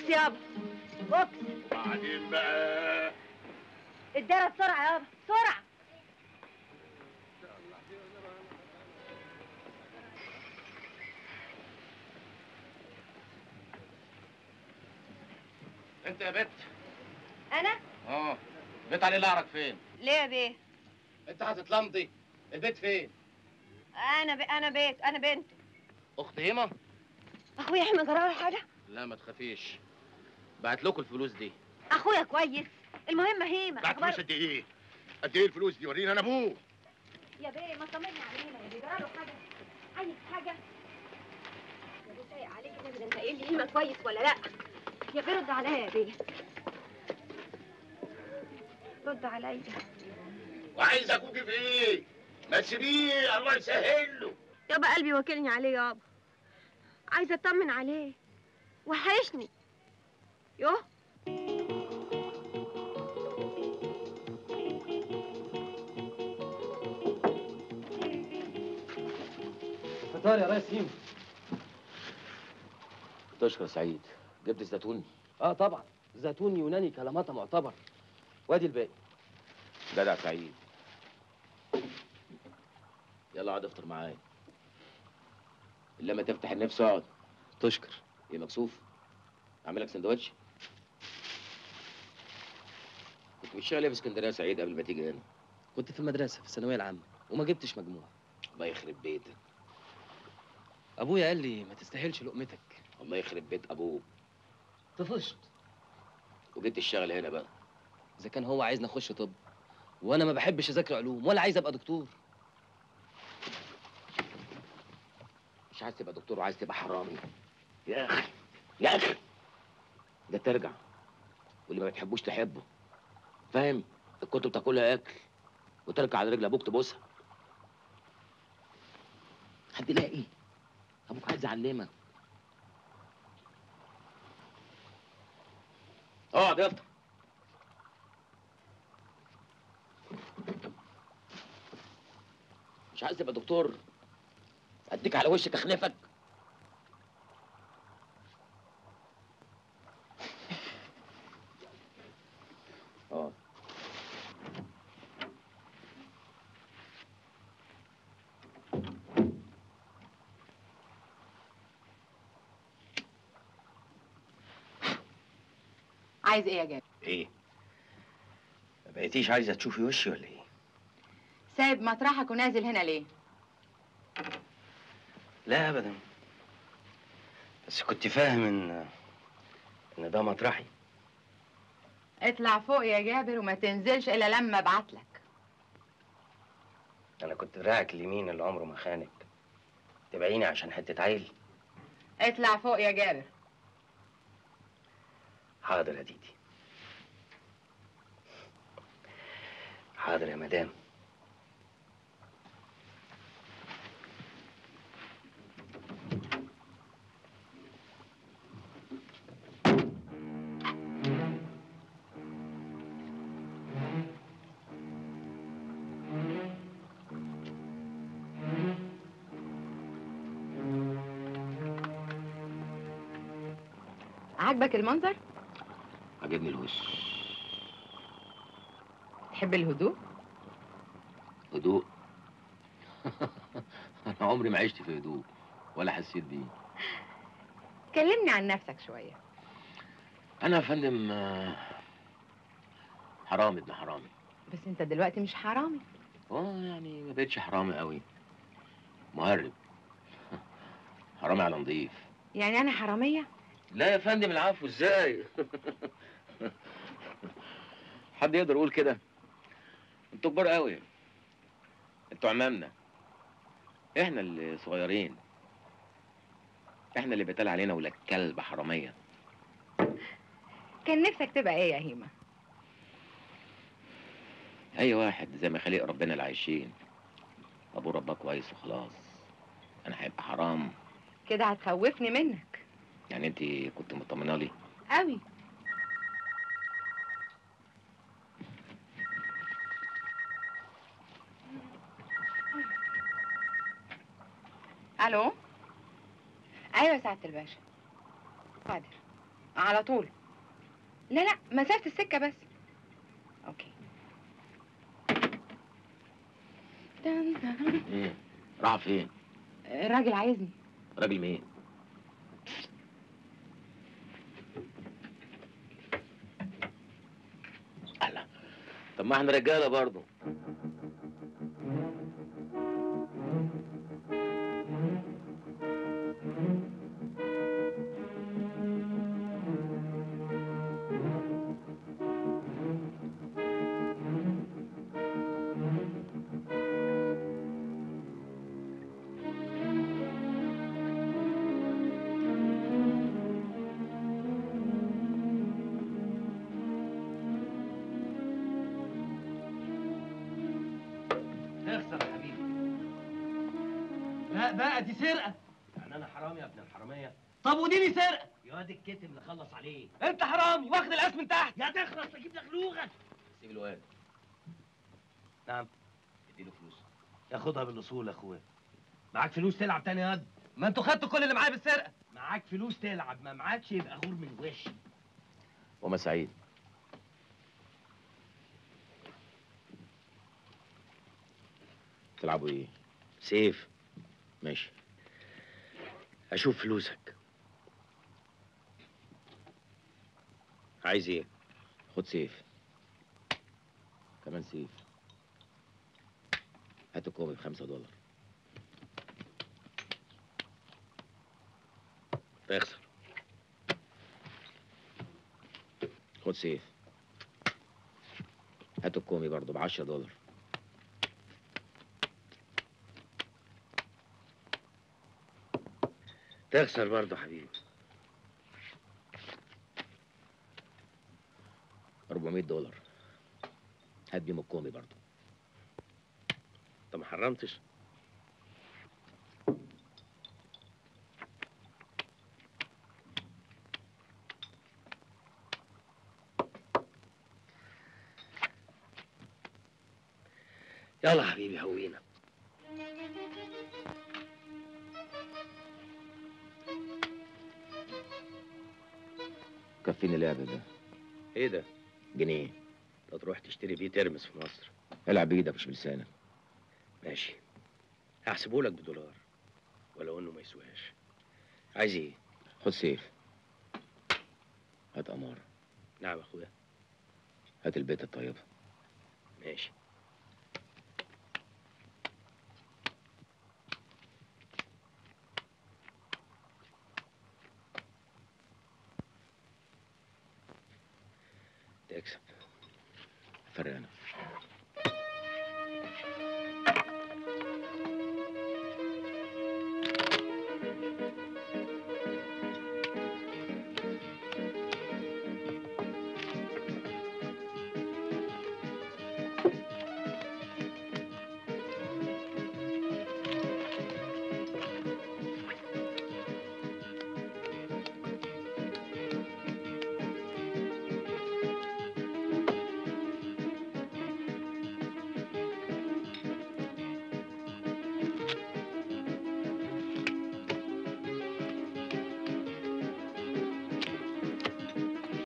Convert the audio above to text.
بوكس يابا بوكس بعدين بقى اديها بسرعه يابا بسرعه انت يا بت انا اه بيت علي لعرك فين ليه يا بيه انت هتتلمضي البيت فين انا ب... انا بيت انا بنت اخت هيما اخويا احنا جراله حاجه لا ما تخافيش بعت لكم الفلوس دي اخويا كويس المهم هيمه بعت أخبار- فلوس قد ايه؟ قد ايه الفلوس دي؟ ورينا انا ابوه يا بيه ما طمني علينا يا بيه جراله حاجه عايز حاجه يا بيه سايق عليك كده ده انت قايل لي هيمه كويس ولا لا يا بيه رد عليا يا بيه رد عليا وعايز اخوكي في ايه؟ ما تسيبيه الله يسهل له يابا قلبي واكلني عليه يابا عايزه اطمن عليه وحشني يوه فطار يا ريس هيم تشكر سعيد جبت الزيتون اه طبعا زيتون يوناني كلاماتا معتبر وادي الباقي جدع سعيد يلا اقعد افطر معايا الا ما تفتح النفس اقعد تشكر ايه مكسوف اعمل لك سندوتش كنت بتشتغل ايه في اسكندريه يا سعيد قبل ما تيجي هنا كنت في المدرسه في الثانويه العامه وما جبتش مجموع الله يخرب بيتك ابويا قال لي ما تستاهلش لقمتك الله يخرب بيت ابوك طفشت وجيت تشتغل هنا بقى اذا كان هو عايزني اخش طب وانا ما بحبش اذاكر علوم ولا عايز ابقى دكتور مش عايز تبقى دكتور وعايز تبقى حرامي يا اخي يا اخي ده ترجع واللي ما بتحبوش تحبه فاهم الكتب تاكلها اكل وتركع على رجل ابوك تبوسها حد لاقي ابوك عايز يعلمك اقعد يا افطر مش عايز تبقى دكتور اديك على وشك اخنفك اه عايز ايه يا جابر ايه ما بقيتيش عايزه تشوفي وشي ولا ايه سايب مطرحك ونازل هنا ليه لا ابدا بس كنت فاهم ان ان ده مطرحي اطلع فوق يا جابر وما تنزلش الا لما ابعتلك انا كنت دراعك اليمين اللي عمره ما خانك تبعيني عشان حته عيل اطلع فوق يا جابر حاضر يا ديدي حاضر يا مدام عاجبك المنظر عجبني الوش تحب الهدوء هدوء انا عمري ما عشت في هدوء ولا حسيت بيه كلمني عن نفسك شويه انا يا فندم آه، حرامي ابن حرامي بس انت دلوقتي مش حرامي اه يعني ما بقتش حرامي قوي مهرب حرامي على نضيف يعني انا حراميه لا يا فندم العفو ازاي حد يقدر يقول كده انتوا كبار قوي انتوا عمامنا احنا اللي صغيرين احنا اللي بيتقال علينا ولاد كلب حراميه كان نفسك تبقى ايه يا هيما اي واحد زي ما خلق ربنا اللي عايشين ابو ربك كويس وخلاص انا هيبقى حرام كده هتخوفني منك يعني انت كنت مطمنه لي قوي الو ايوه يا سعاده الباشا حاضر على طول لا لا مسافة السكة بس اوكي دن دن. ايه راح فين الراجل عايزني راجل مين الله طب ما احنا رجاله برضه اخسر يا حبيبي لا بقى دي سرقه يعني انا حرامي يا ابن الحراميه طب ودي لي سرقه يا واد الكتم اللي خلص عليه انت حرامي واخد القاس من تحت يا تخلص اجيب لك لغه سيب الواد نعم اديله فلوس ياخدها بالاصول يا اخويا معاك فلوس تلعب تاني ياض ما انتوا خدتوا كل اللي معايا بالسرقه معاك فلوس تلعب ما معاكش يبقى غور من وش وما سعيد تلعبوا ايه سيف ماشي اشوف فلوسك عايز ايه خد سيف كمان سيف هات الكومي بخمسة دولار تخسر خد سيف هات الكومي برضه بعشرة دولار تخسر برضه حبيبي 400 دولار هات بيهم الكومي برضه انت ما حرمتش يلا حبيبي هوينا كفيني لعب ده ايه ده جنيه انت تروح تشتري بيه ترمس في مصر العب بايدك مش بلسانك ماشي هحسبهولك بدولار ولو انه ما يسواش عايز ايه خد سيف هات قمار نعم يا اخويا هات البيت الطيبة ماشي تكسب فرق انا